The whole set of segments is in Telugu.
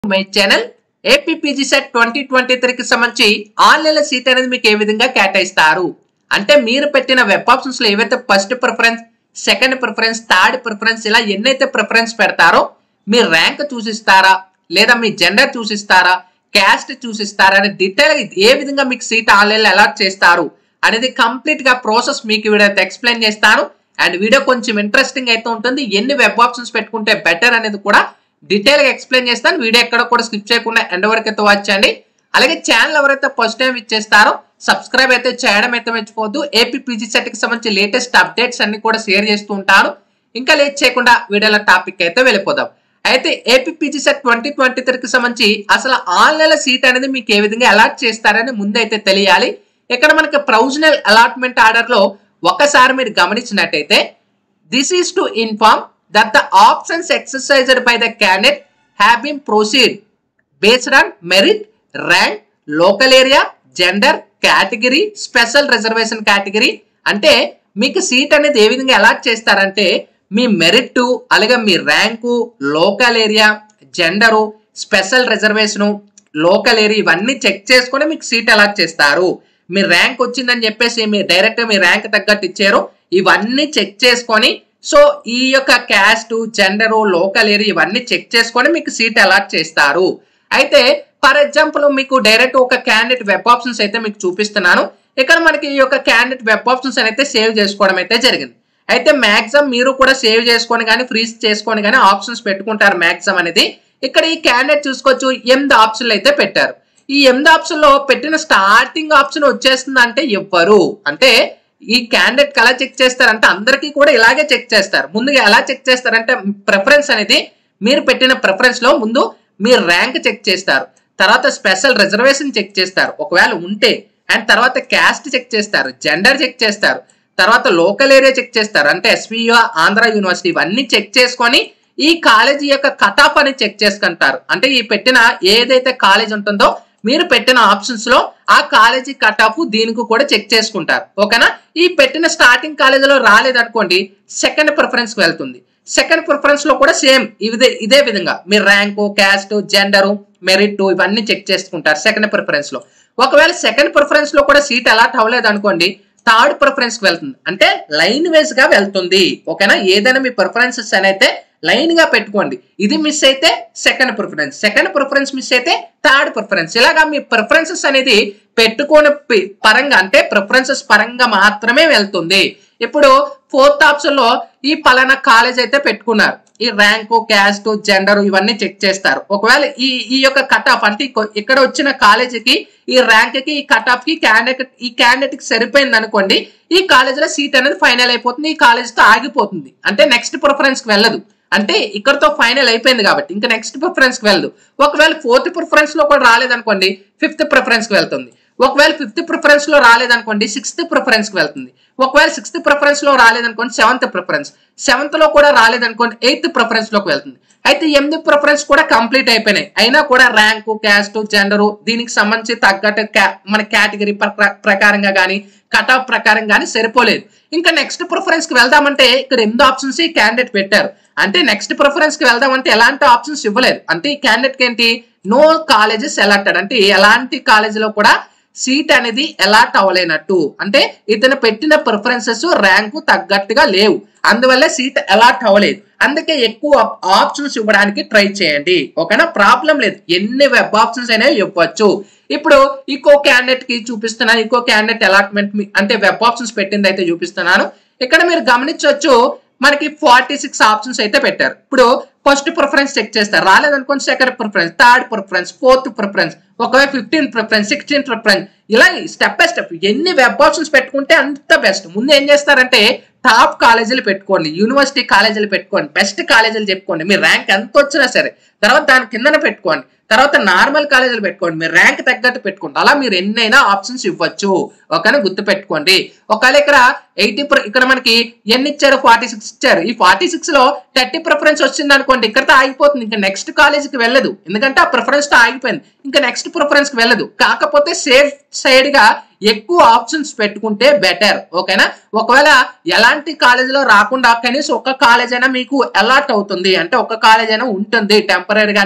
my channel AP PG CET twenty twenty త్రీకి సంబంధించి ఆన్లైన్ సీట్ అనేది మీకు ఏ విధంగా కేటాయిస్తారు అంటే మీరు పెట్టిన వెబ్ ఆప్షన్స్ లో ఏవైతే first preference second preference third preference ఇలా ఎన్నైతే ప్రిఫరెన్స్ పెడతారో మీ ర్యాంక్ చూసిస్తారా లేదా మీ జెండర్ చూసిస్తారా క్యాస్ట్ చూసిస్తారా అని డీటెయిల్ ఏ విధంగా మీకు సీట్ ఆన్లైన్ అలాట్ చేస్తారు అనేది కంప్లీట్ గా ప్రాసెస్ మీకు వీడియో ఎక్స్ప్లెయిన్ చేస్తాను అండ్ వీడియో కొంచెం ఇంట్రెస్టింగ్ అయితే ఉంటుంది ఎన్ని వెబ్ ఆప్షన్స్ పెట్టుకుంటే బెటర్ అనేది కూడా డీటెయిల్ గా ఎక్స్ప్లెయిన్ చేస్తాను వీడియో ఎక్కడ కూడా స్కిప్ చేయకుండా ఎండ్ వరకు అయితే వాచ్ చేయండి అలాగే ఛానల్ ఎవరైతే ఫస్ట్ టైం ఇచ్చేస్తారో సబ్స్క్రైబ్ అయితే చేయడం అయితే మర్చిపోవద్దు ఏపీ పీజీ సెట్ కి సంబంధించి లేటెస్ట్ అప్డేట్స్ అన్ని కూడా షేర్ చేస్తూ ఉంటాను ఇంకా లేట్ చేయకుండా వీడియోల టాపిక్ అయితే వెళ్ళిపోదాం అయితే AP PG CET twenty twenty త్రీకి సంబంధించి అసలు ఆన్లైన్ సీట్ అనేది మీకు ఏ విధంగా అలాట్ చేస్తారని ముందైతే తెలియాలి ఇక్కడ మనకి ప్రొవిజనల్ అలాట్మెంట్ ఆర్డర్ లో ఒక్కసారి మీరు గమనించినట్టయితే this is to inform that the options exercised by the candidate have been proceed based on merit rank local area gender category special reservation category అంటే మీకు సీట్ అనేది ఏ విధంగా అలాట్ చేస్తారంటే మీ మెరిట్ అలాగే మీ rank local area gender special reservation local area ఇవన్నీ చెక్ చేసుకొని మీకు సీట్ అలాట్ చేస్తారు మీ ర్యాంక్ వచ్చిందని చెప్పేసి మీ డైరెక్ట్ మీ ర్యాంక్ తగ్గట్టు ఇచ్చారు ఇవన్నీ చెక్ చేసుకొని సో ఈ యొక్క క్యాస్ట్ జెండరు లోకల్ ఏరియా ఇవన్నీ చెక్ చేసుకొని మీకు సీట్ అలాట్ చేస్తారు అయితే ఫర్ ఎగ్జాంపుల్ మీకు డైరెక్ట్ ఒక క్యాండిడేట్ వెబ్ ఆప్షన్స్ అయితే మీకు చూపిస్తున్నాను ఇక్కడ మనకి ఈ యొక్క క్యాండిడేట్ వెబ్ ఆప్షన్స్ అయితే సేవ్ చేసుకోవడం అయితే జరిగింది అయితే మ్యాక్సిమం మీరు కూడా సేవ్ చేసుకొని కానీ ఫ్రీజ్ చేసుకొని కానీ ఆప్షన్స్ పెట్టుకుంటారు మ్యాక్సిమం అనేది ఇక్కడ ఈ క్యాండిడేట్ చూసుకోవచ్చు ఎనిమిది ఆప్షన్లు అయితే పెట్టారు ఈ ఎనిమిది ఆప్షన్ లో పెట్టిన స్టార్టింగ్ ఆప్షన్ వచ్చేస్తుంది అంటే ఇవ్వరు అంటే ఈ క్యాండిడేట్ ఎలా చెక్ చేస్తారంటే అందరికీ కూడా ఇలాగే చెక్ చేస్తారు ముందుగా ఎలా చెక్ చేస్తారంటే ప్రిఫరెన్స్ అనేది మీరు పెట్టిన ప్రిఫరెన్స్ లో ముందు మీ ర్యాంక్ చెక్ చేస్తారు తర్వాత స్పెషల్ రిజర్వేషన్ చెక్ చేస్తారు ఒకవేళ ఉంటే అండ్ తర్వాత క్యాస్ట్ చెక్ చేస్తారు జెండర్ చెక్ చేస్తారు తర్వాత లోకల్ ఏరియా చెక్ చేస్తారు అంటే ఎస్వియో ఆంధ్ర యూనివర్సిటీ ఇవన్నీ చెక్ చేసుకొని ఈ కాలేజీ యొక్క కట్ ఆఫ్ అని చెక్ చేసుకుంటారు అంటే ఈ పెట్టిన ఏదైతే కాలేజ్ ఉంటుందో మీరు పెట్టిన ఆప్షన్స్ లో ఆ కాలేజీ కట్ ఆఫ్ దీనికి కూడా చెక్ చేసుకుంటారు ఓకేనా ఈ పెట్టిన స్టార్టింగ్ కాలేజీలో రాలేదనుకోండి సెకండ్ ప్రిఫరెన్స్ కి వెళ్తుంది సెకండ్ ప్రిఫరెన్స్ లో కూడా సేమ్ ఇదే ఇదే విధంగా మీ ర్యాంకు క్యాస్ట్ జెండరు మెరిట్ ఇవన్నీ చెక్ చేసుకుంటారు సెకండ్ ప్రిఫరెన్స్ లో ఒకవేళ సెకండ్ ప్రిఫరెన్స్ లో కూడా సీట్ అలాట్ అవ్వలేదు అనుకోండి థర్డ్ ప్రిఫరెన్స్ కి వెళ్తుంది అంటే లైన్ వైజ్ గా వెళ్తుంది ఓకేనా ఏదైనా మీ ప్రిఫరెన్సెస్ అయితే లైన్ గా పెట్టుకోండి ఇది మిస్ అయితే second preference second preference miss అయితే థర్డ్ ప్రిఫరెన్స్ ఇలాగా మీ ప్రిఫరెన్సెస్ అనేది పెట్టుకోని పి- పరంగా అంటే ప్రిఫరెన్సెస్ పరంగా మాత్రమే వెళ్తుంది ఇప్పుడు ఫోర్త్ ఆప్షన్ లో ఈ పలానా కాలేజ్ అయితే పెట్టుకున్నారు ఈ ర్యాంకు క్యాస్ట్ జెండర్ ఇవన్నీ చెక్ చేస్తారు ఒకవేళ ఈ ఈ యొక్క కట్ ఆఫ్ అంటే ఇక- ఇక్కడ వచ్చిన కాలేజీకి ఈ ర్యాంక్ కి ఈ కట్ ఆఫ్ కి క్యాండిడేట్ ఈ క్యాండిడేట్ కి సరిపోయింది అనుకోండి ఈ కాలేజీలో సీట్ అనేది ఫైనల్ అయిపోతుంది ఈ కాలేజ్ తో ఆగిపోతుంది అంటే నెక్స్ట్ ప్రిఫరెన్స్ కి వెళ్ళదు అంటే ఇక్కడతో ఫైనల్ అయిపోయింది కాబట్టి ఇంకా నెక్స్ట్ ప్రిఫరెన్స్ కి వెళ్ళదు ఒకవేళ ఫోర్త్ ప్రిఫరెన్స్ లో కూడా రాలేదనుకోండి ఫిఫ్త్ ప్రిఫరెన్స్ కి వెళ్తుంది ఒకవేళ ఫిఫ్త్ ప్రిఫరెన్స్ లో రాలేదనుకోండి సిక్స్త్ ప్రిఫరెన్స్ కి వెళ్తుంది ఒకవేళ సిక్స్త్ ప్రిఫరెన్స్ లో రాలేదనుకోండి సెవెంత్ ప్రిఫరెన్స్ సెవెంత్ లో కూడా రాలేదనుకోండి ఎయిత్ ప్రిఫరెన్స్ లోకి వెళ్తుంది అయితే ఎనిమిది ప్రిఫరెన్స్ కూడా కంప్లీట్ అయిపోయినాయి అయినా కూడా ర్యాంకు క్యాస్ట్ జెండరు దీనికి సంబంధించి తగ్గట్టు క్యా- మన కేటగిరీ ప్రకారంగా కానీ కట్ ఆఫ్ ప్రకారం కానీ సరిపోలేదు ఇంకా నెక్స్ట్ ప్రిఫరెన్స్ కి వెళ్దామంటే ఇక్కడ ఎనిమిది ఆప్షన్స్ ఈ క్యాండిడేట్ పెట్టారు అంటే నెక్స్ట్ ప్రిఫరెన్స్ కి వెళ్దామంటే ఎలాంటి ఆప్షన్స్ ఇవ్వలేదు అంటే ఈ క్యాండిడేట్ కి ఏంటి నో కాలేజెస్ సెలెక్టెడ్ అంటే ఎలాంటి కాలేజీలో కూడా సీట్ అనేది అలాట్ అవ్వలేనట్టు అంటే ఇతను పెట్టిన ప్రిఫరెన్సెస్ ర్యాంకు తగ్గట్టుగా లేవు అందువల్ల సీట్ అలాట్ అవ్వలేదు అందుకే ఎక్కువ ఆప్షన్స్ ఇవ్వడానికి ట్రై చేయండి ఓకేనా ప్రాబ్లం లేదు ఎన్ని వెబ్ ఆప్షన్స్ అయినా ఇవ్వచ్చు ఇప్పుడు ఇంకో క్యాండిడేట్ కి చూపిస్తున్నాను ఇంకో క్యాండిడేట్ అలాట్మెంట్ అంటే వెబ్ ఆప్షన్స్ పెట్టింది అయితే చూపిస్తున్నాను ఇక్కడ మీరు గమనించవచ్చు మనకి ఫార్టీ సిక్స్ ఆప్షన్స్ అయితే పెట్టారు ఇప్పుడు ఫస్ట్ ప్రిఫరెన్స్ చెక్ చేస్తారు రాలేదనుకోండి second preference third preference fourth preference ఒకవేళ ఫిఫ్టీన్ ప్రిఫరెన్స్ సిక్స్టీన్ ప్రిఫరెన్స్ ఇలా స్టెప్ బై స్టెప్ ఎన్ని వెబ్ ఆప్షన్స్ పెట్టుకుంటే అంత బెస్ట్ ముందు ఏం చేస్తారంటే టాప్ కాలేజీలు పెట్టుకోండి యూనివర్సిటీ కాలేజీలు పెట్టుకోండి బెస్ట్ కాలేజీలు చెప్పుకోండి మీ ర్యాంక్ ఎంత వచ్చినా సరే తర్వాత దాని కిందన పెట్టుకోండి తర్వాత నార్మల్ కాలేజీలు పెట్టుకోండి మీ ర్యాంక్ తగ్గట్టు పెట్టుకోండి అలా మీరు ఎన్నైనా ఆప్షన్స్ ఇవ్వచ్చు ఓకేనా గుర్తు పెట్టుకోండి ఒకవేళ ఇక్కడ ఎయిటీ ఇక్కడ మనకి ఎన్ని ఇచ్చారు ఫార్టీ సిక్స్ ఇచ్చారు ఈ ఫార్టీ సిక్స్ లో థర్టీ ప్రిఫరెన్స్ వచ్చింది అనుకోండి ఇక్కడతో ఆగిపోతుంది ఇంకా నెక్స్ట్ కాలేజీకి వెళ్ళదు ఎందుకంటే ఆ ప్రిఫరెన్స్ తో ఆగిపోయింది ఇంకా నెక్స్ట్ ప్రిఫరెన్స్ కి వెళ్ళదు కాకపోతే సేఫ్ సైడ్ గా ఎక్కువ ఆప్షన్స్ పెట్టుకుంటే బెటర్ ఓకేనా ఒకవేళ ఎలాంటి కాలేజీలో రాకుండా కనీసం ఒక కాలేజ్ అయినా మీకు అలాట్ అవుతుంది అంటే ఒక కాలేజ్ అయినా ఉంటుంది టెంపరీ గానే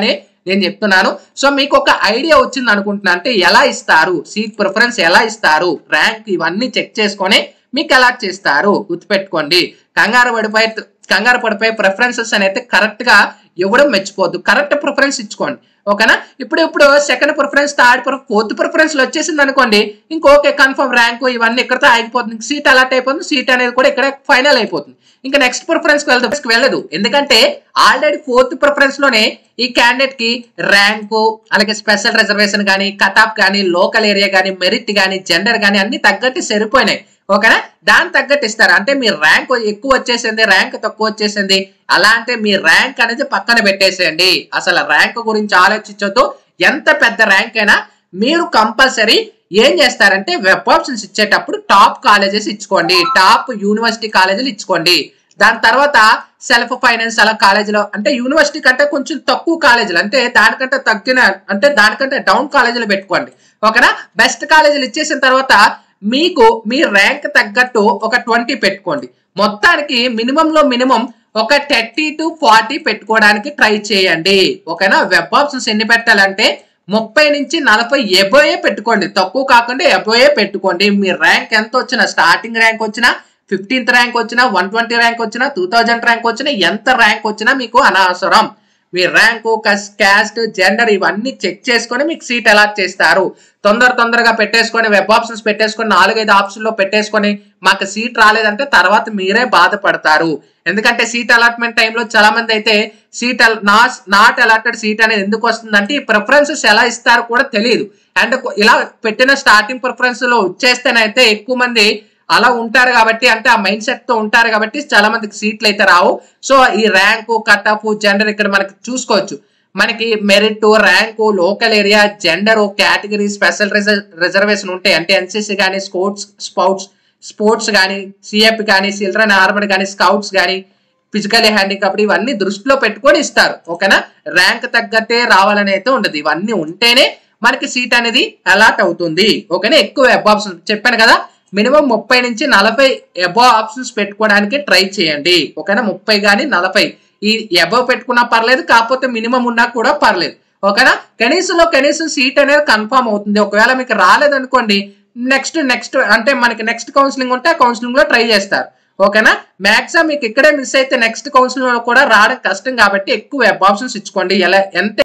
నేను చెప్తున్నాను సో మీకు ఒక ఐడియా వచ్చింది అనుకుంటున్నా అంటే ఎలా ఇస్తారు సీట్ ప్రిఫరెన్స్ ఎలా ఇస్తారు ర్యాంక్ ఇవన్నీ చెక్ చేసుకొని మీకు అలాట్ చేస్తారు గుర్తుపెట్టుకోండి కంగారు పడిపోయి కంగారు పడిపోయి ప్రిఫరెన్సెస్ అనేది కరెక్ట్ గా ఇవ్వడం మెచ్చిపోద్దు కరెక్ట్ ప్రిఫరెన్స్ ఇచ్చుకోండి ఓకేనా ఇప్పుడు ఇప్పుడు second preference third preference fourth preference వచ్చేసింది అనుకోండి ఇంక ఓకే కన్ఫర్మ్ ర్యాంక్ ఇవన్నీ ఇక్కడతో ఆగిపోతుంది సీట్ అలాట్ అయిపోతుంది సీట్ అనేది కూడా ఇక్కడ ఫైనల్ అయిపోతుంది ఇంకా నెక్స్ట్ ప్రిఫరెన్స్ కి వెళ్దాం వెళ్ళదు ఎందుకంటే ఆల్రెడీ ఫోర్త్ ప్రిఫరెన్స్ లోనే ఈ క్యాండిడేట్ కి ర్యాంకు అలాగే స్పెషల్ రిజర్వేషన్ కానీ కటాప్ కానీ లోకల్ ఏరియా కానీ మెరిట్ కానీ జెండర్ కానీ అన్ని తగ్గట్టు సరిపోయినాయి ఓకేనా దాని తగ్గట్టు ఇస్తారు అంటే మీ ర్యాంక్ ఎక్కువ వచ్చేసింది ర్యాంక్ తక్కువ వచ్చేసింది అలా అంటే మీ ర్యాంక్ అనేది పక్కన పెట్టేసేయండి అసలు ర్యాంక్ గురించి ఆలోచించొద్దు ఎంత పెద్ద ర్యాంక్ అయినా మీరు కంపల్సరీ ఏం చేస్తారంటే వెబ్ ఆప్షన్స్ ఇచ్చేటప్పుడు టాప్ కాలేజెస్ ఇచ్చుకోండి టాప్ యూనివర్సిటీ కాలేజీలు ఇచ్చుకోండి దాని తర్వాత సెల్ఫ్ ఫైనాన్స్ అలా కాలేజీలో అంటే యూనివర్సిటీ కంటే కొంచెం తక్కువ కాలేజీలు అంటే దానికంటే తగ్గిన అంటే దానికంటే డౌన్ కాలేజీలు పెట్టుకోండి ఓకేనా బెస్ట్ కాలేజీలు ఇచ్చేసిన తర్వాత మీకు మీ ర్యాంక్ తగ్గట్టు ఒక ట్వంటీ పెట్టుకోండి మొత్తానికి మినిమం లో మినిమం ఒక థర్టీ టు ఫార్టీ పెట్టుకోవడానికి ట్రై చేయండి ఓకేనా వెబ్ ఆప్షన్స్ ఎన్ని పెట్టాలంటే ముప్పై నుంచి నలభై ఎబోయే పెట్టుకోండి తక్కువ కాకుండా ఎబోయే పెట్టుకోండి మీ ర్యాంక్ ఎంత వచ్చినా స్టార్టింగ్ ర్యాంక్ వచ్చినా ఫిఫ్టీన్త్ ర్యాంక్ వచ్చినా వన్ ట్వంటీ ర్యాంక్ వచ్చినా టూ థౌజండ్ ర్యాంక్ వచ్చినా ఎంత ర్యాంక్ వచ్చినా మీకు అనవసరం మీ ర్యాంకు క్యాస్ట్ జెండర్ ఇవన్నీ చెక్ చేసుకొని మీకు సీట్ అలాట్ చేస్తారు తొందర తొందరగా పెట్టేసుకొని వెబ్ ఆప్షన్స్ పెట్టేసుకొని నాలుగైదు ఆప్షన్లో పెట్టేసుకొని మాకు సీట్ రాలేదంటే తర్వాత మీరే బాధపడతారు ఎందుకంటే సీట్ అలాట్మెంట్ టైంలో చాలా మంది అయితే seat not not allotted seat అనేది ఎందుకు వస్తుందంటే ఈ ప్రిఫరెన్సెస్ ఎలా ఇస్తారో కూడా తెలియదు అండ్ ఇలా పెట్టిన స్టార్టింగ్ ప్రిఫరెన్స్ లో వచ్చేస్తేనైతే ఎక్కువ మంది అలా ఉంటారు కాబట్టి అంటే ఆ మైండ్ సెట్ తో ఉంటారు కాబట్టి చాలా మందికి సీట్లు అయితే రావు సో ఈ ర్యాంకు కట్ ఆఫ్ జెండర్ ఇక్కడ మనకి చూసుకోవచ్చు మనకి merit rank local area gender category special reservation ఉంటాయి అంటే ఎన్సీసీ కానీ స్పోర్ట్స్ స్పౌట్స్ స్పోర్ట్స్ కానీ సిఎఫ్ కానీ చిల్డ్రన్ ఆర్మడ్ కానీ స్కౌట్స్ కానీ ఫిజికల్ హ్యాండిక్యాప్డ్ ఇవన్నీ దృష్టిలో పెట్టుకొని ఇస్తారు ఓకేనా ర్యాంక్ తగ్గట్టే రావాలని అయితే ఉండదు ఇవన్నీ ఉంటేనే మనకి సీట్ అనేది అలాట్ అవుతుంది ఓకేనా ఎక్కువ వెబ్ ఆప్షన్ చెప్పాను కదా మినిమం ముప్పై నుంచి నలభై ఎబో ఆప్షన్స్ పెట్టుకోవడానికి ట్రై చేయండి ఓకేనా ముప్పై కానీ నలభై ఈ ఎబో పెట్టుకున్నా పర్లేదు కాకపోతే మినిమం ఉన్నా కూడా పర్లేదు ఓకేనా కనీసంలో కనీసం సీట్ అనేది కన్ఫర్మ్ అవుతుంది ఒకవేళ మీకు రాలేదనుకోండి నెక్స్ట్ నెక్స్ట్ అంటే మనకి నెక్స్ట్ కౌన్సిలింగ్ ఉంటే ఆ కౌన్సిలింగ్ లో ట్రై చేస్తారు ఓకేనా మ్యాక్సిమం మీకు ఇక్కడే మిస్ అయితే నెక్స్ట్ కౌన్సిలింగ్ లో కూడా రావడం కష్టం కాబట్టి ఎక్కువ వెబ్ ఆప్షన్స్ ఇచ్చుకోండి ఎలా ఎంత